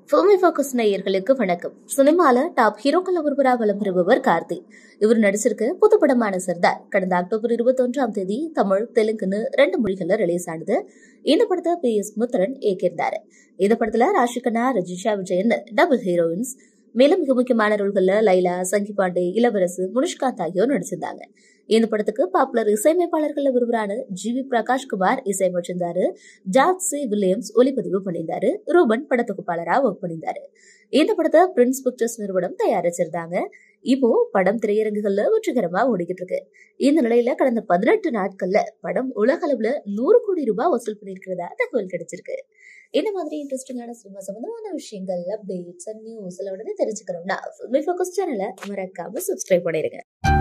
filmi focus நேயர்களுக்கு வணக்கம் சினிமால டாப் ஹீரோக்கள் ஒருவரா வலம் பெறுபவர் கார்த்தி இவர் நடிச்சிருக்க புது படமான சர்தார் கடந்த அக்டோபர் இருபத்தொன்றாம் தேதி தமிழ் தெலுங்குன்னு ரெண்டு மொழிகள்ல ரிலீஸ் ஆனது இந்த படத்தை பி எஸ் முத்தரன் இயக்கியிருந்தாரு இந்த படத்துல ராஷிகனா ரஜிஷா விஜயன் டபுள் ஹீரோயின்ஸ் மேலும் மிக முக்கியமான ரோல்கள்ல லைலா சங்கி பாண்டே இளவரசு முனிஷ்காந்த் ஆகியோர் நடிச்சிருந்தாங்க இந்த படத்துக்கு பாப்புலர் இசையமைப்பாளர்கள் ஒருவரான ஜி வி பிரகாஷ் குமார் இசையமைச்சிருந்தாரு ஜார்ஜ் சி வில்லியம்ஸ் ஒளிப்பதிவு பண்ணியிருந்தாரு ரூபன் படத்தொகுப்பாளரா ஒர்க் பண்ணியிருந்தாரு இந்த படத்தை பிரின்ஸ் பிக்சர்ஸ் நிறுவனம் தயாரிச்சிருந்தாங்க இப்போ படம் திரையரங்குகள்ல வெற்றிகரமா ஓடிக்கிட்டு இருக்கு இந்த நிலையில கடந்த பதினெட்டு நாட்கள்ல படம் உலக அளவுல நூறு கோடி ரூபாய் வசூல் பண்ணிருக்கிறதா தகவல் கிடைச்சிருக்கு இந்த மாதிரி இன்ட்ரெஸ்டிங்கான சினிமா சம்பந்தமான விஷயங்கள் அப்டேட்ஸ் அண்ட் நியூஸ் எல்லாம் உடனே தெரிஞ்சுக்கணும்னா ஃபோக்கஸ் சேனலை மறக்காம சப்ஸ்கிரைப் பண்ணிருங்க